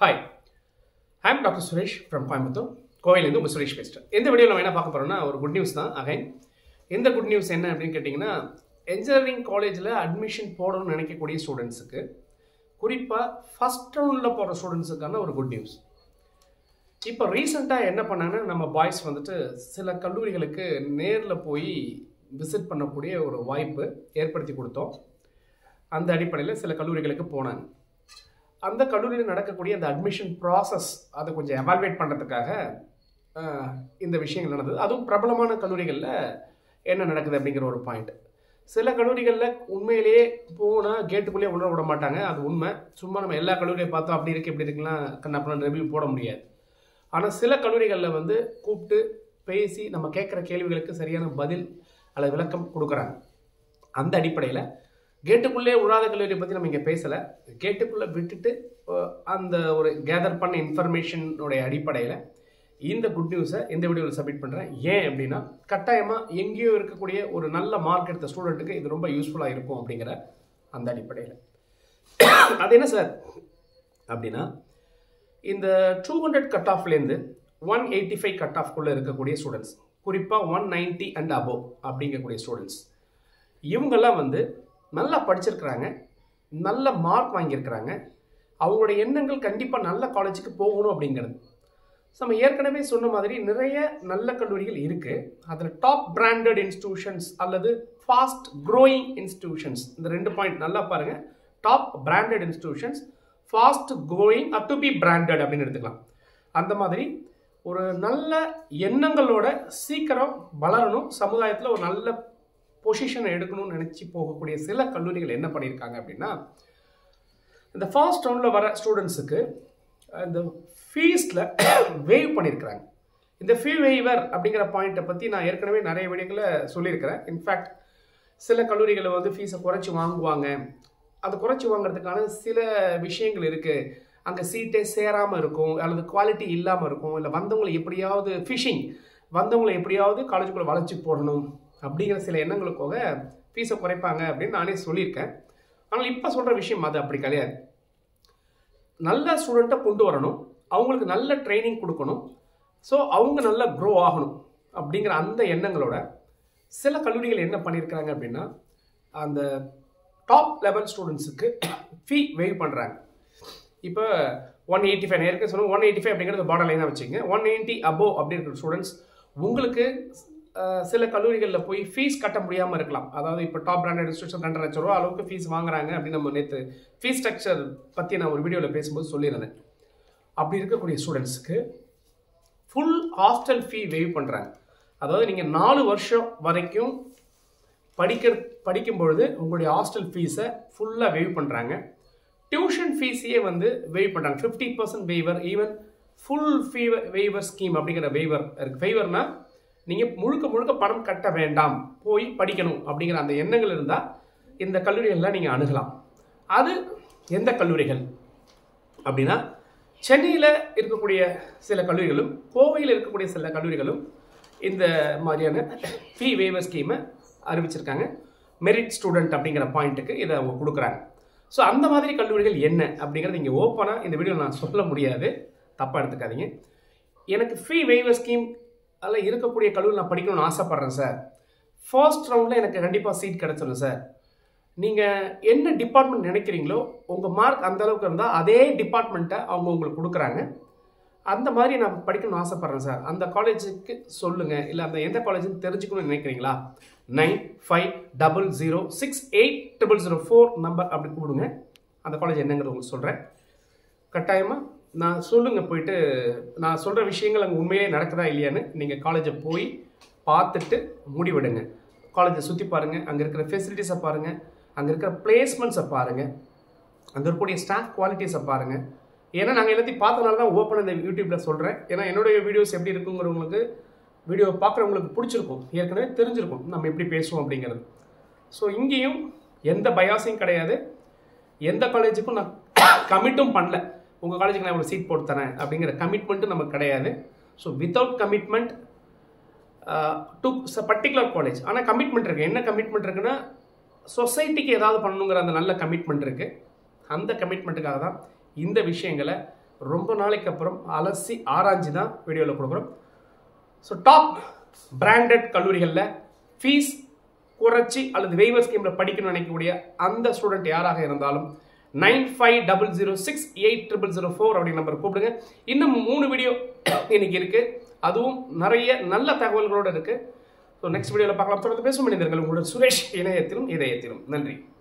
hi I'm doctor Suresh from Coimbatore கோயிலேருந்து உங்கள் சுரேஷ் பேசுகிறேன் இந்த வீடியோவில் நம்ம என்ன பார்க்க போகிறோம்னா ஒரு குட் நியூஸ் தான் அகைன் எந்த குட் நியூஸ் என்ன அப்படின்னு கேட்டிங்கன்னா என்ஜினியரிங் காலேஜில் அட்மிஷன் போடணும்னு நினைக்கக்கூடிய ஸ்டூடெண்ட்ஸுக்கு குறிப்பாக ஃபஸ்ட் ரவுண்டில் போகிற ஸ்டூடெண்ட்ஸுக்கான ஒரு குட் நியூஸ் இப்போ ரீசெண்டாக என்ன பண்ணாங்கன்னா நம்ம பாய்ஸ் வந்துட்டு சில கல்லூரிகளுக்கு நேரில் போய் விசிட் பண்ணக்கூடிய ஒரு வாய்ப்பு ஏற்படுத்தி கொடுத்தோம் அந்த அடிப்படையில் சில கல்லூரிகளுக்கு போனாங்க அந்த கல்லூரியில் நடக்கக்கூடிய அந்த அட்மிஷன் ப்ராசஸ் அதை கொஞ்சம் எவால்வேட் பண்ணுறதுக்காக இந்த விஷயங்கள் நடந்தது அதுவும் பிரபலமான கல்லூரிகளில் என்ன நடக்குது அப்படிங்கிற ஒரு பாயிண்ட் சில கல்லூரிகளில் உண்மையிலேயே போனால் கேட்டுக்குள்ளேயே உள்ள விட மாட்டாங்க அது உண்மை சும்மா நம்ம எல்லா கல்லூரியை பார்த்தோம் அப்படி இருக்கு இப்படி இருக்குலாம் கண்ணப்பன ரிவ்யூ போட முடியாது ஆனால் சில கல்லூரிகளில் வந்து கூப்பிட்டு பேசி நம்ம கேட்குற கேள்விகளுக்கு சரியான பதில் அல்லது விளக்கம் கொடுக்குறாங்க அந்த அடிப்படையில் கேட்டுக்குள்ளே உழாத கல்லூரியை பற்றி நம்ம இங்கே பேசலை கேட்டுக்குள்ளே விட்டுட்டு அந்த ஒரு கேதர் பண்ண இன்ஃபர்மேஷனுடைய அடிப்படையில் இந்த குட் நியூஸை இந்த வீடியோவில் சப்மிட் பண்ணுறேன் ஏன் அப்படின்னா கட்டாயமாக எங்கேயோ இருக்கக்கூடிய ஒரு நல்ல மார்க் எடுத்த ஸ்டூடெண்ட்டுக்கு இது ரொம்ப யூஸ்ஃபுல்லாக இருக்கும் அப்படிங்கிற அந்த அடிப்படையில் அது என்ன சார் அப்படின்னா இந்த டூ ஹண்ட்ரட் கட் ஆஃப்லேருந்து ஒன் எயிட்டி ஃபைவ் கட் ஆஃப்குள்ளே இருக்கக்கூடிய ஸ்டூடெண்ட்ஸ் குறிப்பாக ஒன் நைன்ட்டி அண்ட் அபோவ் அப்படிங்கக்கூடிய ஸ்டூடெண்ட்ஸ் இவங்கெல்லாம் வந்து நல்லா படிச்சிருக்கிறாங்க நல்ல மார்க் வாங்கியிருக்கிறாங்க அவங்களோட எண்ணங்கள் கண்டிப்பாக நல்ல காலேஜுக்கு போகணும் அப்படிங்கிறது ஸோ நம்ம ஏற்கனவே சொன்ன மாதிரி நிறைய நல்ல கல்லூரிகள் இருக்குது அதில் டாப் பிராண்டட் இன்ஸ்டிடியூஷன்ஸ் அல்லது ஃபாஸ்ட் க்ரோயிங் இன்ஸ்டிடியூஷன்ஸ் இந்த ரெண்டு பாயிண்ட் நல்லா பாருங்கள் top branded institutions fast growing up to be branded அப்படின்னு எடுத்துக்கலாம் அந்த மாதிரி ஒரு நல்ல எண்ணங்களோட சீக்கிரம் வளரணும் சமுதாயத்தில் ஒரு நல்ல பொசிஷனை எடுக்கணும்னு நினச்சி போகக்கூடிய சில கல்லூரிகள் என்ன பண்ணியிருக்காங்க அப்படின்னா இந்த ஃபர்ஸ்ட் ரவுண்டில் வர ஸ்டூடெண்ட்ஸுக்கு இந்த ஃபீஸில் வேவ் பண்ணியிருக்கிறாங்க இந்த ஃபீ வேவர் அப்படிங்கிற பாயிண்ட்டை பற்றி நான் ஏற்கனவே நிறைய வீடியோக்களை சொல்லியிருக்கிறேன் இன்ஃபேக்ட் சில கல்லூரிகளில் வந்து ஃபீஸை குறைச்சி வாங்குவாங்க அது குறைச்சி வாங்குறதுக்கான சில விஷயங்கள் இருக்குது அங்கே சீட்டே சேராமல் இருக்கும் அல்லது குவாலிட்டி இல்லாமல் இருக்கும் இல்லை வந்தவங்களை எப்படியாவது ஃபிஷிங் வந்தவங்களை எப்படியாவது காலேஜுக்குள்ளே வளைச்சி போடணும் அப்படிங்கிற சில எண்ணங்களுக்காக ஃபீஸை குறைப்பாங்க அப்படின்னு நானே சொல்லியிருக்கேன் ஆனால் இப்போ சொல்கிற விஷயம் அது அப்படி கிடையாது நல்ல ஸ்டூடெண்ட்டை கொண்டு வரணும் அவங்களுக்கு நல்ல ட்ரைனிங் கொடுக்கணும் ஸோ அவங்க நல்லா க்ரோ ஆகணும் அப்படிங்கிற அந்த எண்ணங்களோட சில கல்லூரிகள் என்ன பண்ணியிருக்கிறாங்க அப்படின்னா அந்த டாப் லெவல் ஸ்டூடெண்ட்ஸுக்கு ஃபீ வெயிவ் பண்ணுறாங்க இப்போ ஒன் எயிட்டி ஃபைவ் நேருக்கு சொல்லுங்கள் ஒன் எயிட்டி ஃபைவ் அப்படிங்கிறது பார்டர் லைனாக வச்சுங்க ஒன் எயிட்டி அபோவ் அப்படி இருக்கிற ஸ்டூடெண்ட்ஸ் உங்களுக்கு சில கல்லூரிகளில் போய் ஃபீஸ் கட்ட முடியாமல் இருக்கலாம் அதாவது இப்போ டாப் பிராண்டட் இன்ஸ்டியூஷன் ரெண்டரை லட்ச ரூபா அளவுக்கு ஃபீஸ் வாங்குறாங்க அப்படின்னு நம்ம நேற்று ஃபீஸ் ஸ்ட்ரக்சர் பற்றி நான் ஒரு வீடியோவில் பேசும்போது சொல்லியிருந்தேன் அப்படி இருக்கக்கூடிய ஸ்டூடெண்ட்ஸுக்கு ஃபுல் ஹாஸ்டல் ஃபீ வெய்வ் பண்ணுறாங்க அதாவது நீங்கள் நாலு வருஷம் வரைக்கும் படிக்க படிக்கும் பொழுது உங்களுடைய ஹாஸ்டல் ஃபீஸை ஃபுல்லாக வெய்வ் பண்ணுறாங்க டியூஷன் ஃபீஸையே வந்து வெய்வ் பண்ணுறாங்க fifty percent waiver even full fee waiver waiver scheme அப்படிங்கிற வெய்வர் இருக்குது வெய்வர்னா நீங்கள் முழுக்க முழுக்க பணம் கட்ட வேண்டாம் போய் படிக்கணும் அப்படிங்கிற அந்த எண்ணங்கள் இருந்தால் இந்த கல்லூரிகளில் நீங்கள் அணுகலாம் அது எந்த கல்லூரிகள் அப்படின்னா சென்னையில் இருக்கக்கூடிய சில கல்லூரிகளும் கோவையில் இருக்கக்கூடிய சில கல்லூரிகளும் இந்த மாதிரியான ஃபீ வேவர் ஸ்கீமை அறிவிச்சிருக்காங்க மெரிட் ஸ்டூடெண்ட் அப்படிங்கிற பாயிண்ட்டுக்கு இதை அவங்க கொடுக்குறாங்க ஸோ அந்த மாதிரி கல்லூரிகள் என்ன அப்படிங்கிறது இங்கே ஓப்பனாக இந்த வீடியோவில் நான் சொல்ல முடியாது தப்பாக எடுத்துக்காதீங்க எனக்கு ஃப்ரீ வேவர் ஸ்கீம் அதில் இருக்கக்கூடிய கல்லூரி நான் படிக்கணும்னு ஆசைப்பட்றேன் சார் ஃபர்ஸ்ட் ரவுண்டில் எனக்கு கண்டிப்பாக சீட் கிடச்சிடும் சார் நீங்கள் என்ன டிபார்ட்மெண்ட் நினைக்கிறீங்களோ உங்கள் மார்க் அந்த அளவுக்கு இருந்தால் அதே டிபார்ட்மெண்ட்டை அவங்க உங்களுக்கு கொடுக்குறாங்க அந்த மாதிரி நான் படிக்கணும்னு ஆசைப்பட்றேன் சார் அந்த காலேஜுக்கு சொல்லுங்கள் இல்லை அந்த எந்த காலேஜுன்னு தெரிஞ்சுக்கணும்னு நினைக்கிறீங்களா nine five double zero six eight triple zero four number அப்படி கூப்பிடுங்க அந்த காலேஜ் என்னங்கிறது உங்களுக்கு சொல்கிறேன் கட்டாயமாக நான் சொல்லுங்கள் போயிட்டு நான் சொல்கிற விஷயங்கள் அங்கே உண்மையிலே நடக்குதா இல்லையான்னு நீங்கள் காலேஜை போய் பார்த்துட்டு முடிவெடுங்க காலேஜை சுற்றி பாருங்கள் அங்கே இருக்கிற ஃபெசிலிட்டிஸை பாருங்கள் அங்கே இருக்கிற பிளேஸ்மெண்ட்ஸை பாருங்கள் அங்கே இருக்கக்கூடிய ஸ்டாஃப் குவாலிட்டிஸை பாருங்கள் ஏன்னா நாங்கள் எல்லாத்தையும் பார்த்தனால தான் ஓப்பன் இந்த யூடியூப்பில் சொல்கிறேன் ஏன்னா என்னுடைய வீடியோஸ் எப்படி இருக்குங்கிறவங்களுக்கு வீடியோ பார்க்குறவங்களுக்கு பிடிச்சிருக்கும் ஏற்கனவே தெரிஞ்சிருக்கும் நம்ம எப்படி பேசுவோம் அப்படிங்கிறது ஸோ இங்கேயும் எந்த பயாஸையும் கிடையாது எந்த காலேஜுக்கும் நான் கமிட்டும் பண்ணல உங்கள் காலேஜுக்கு நான் இவ்வளோ சீட் போட்டு தரேன் அப்படிங்கிற கமிட்மெண்ட்டும் நமக்கு கிடையாது so without commitment to particular college ஆனால் கமிட்மெண்ட் இருக்குது என்ன கமிட்மெண்ட் இருக்குன்னா சொசைட்டிக்கு ஏதாவது பண்ணணுங்கிற அந்த நல்ல கமிட்மெண்ட் இருக்குது அந்த கமிட்மெண்ட்டுக்காக தான் இந்த விஷயங்களை ரொம்ப நாளைக்கு அப்புறம் அலசி ஆராய்ஞ்சு தான் வீடியோவில் கொடுக்குறோம் ஸோ டாப் பிராண்டட் கல்லூரிகளில் ஃபீஸ் குறைச்சி அல்லது வெய்வர் ஸ்கீமில் படிக்கணும்னு நினைக்கக்கூடிய அந்த ஸ்டூடெண்ட் யாராக இருந்தாலும் nine five double zero six eight triple zero four அப்படி நம்பர் கூப்பிடுங்க இன்னும் மூணு வீடியோ இன்னைக்கு இருக்கு அதுவும் நிறைய நல்ல தகவல்களோடு இருக்கு ஸோ நெக்ஸ்ட் வீடியோவில் பார்க்கலாம் தொடர்ந்து பேசும் மனிதர்கள் உங்களுடன் சுரேஷ் இணையத்திலும் இதயத்திலும் நன்றி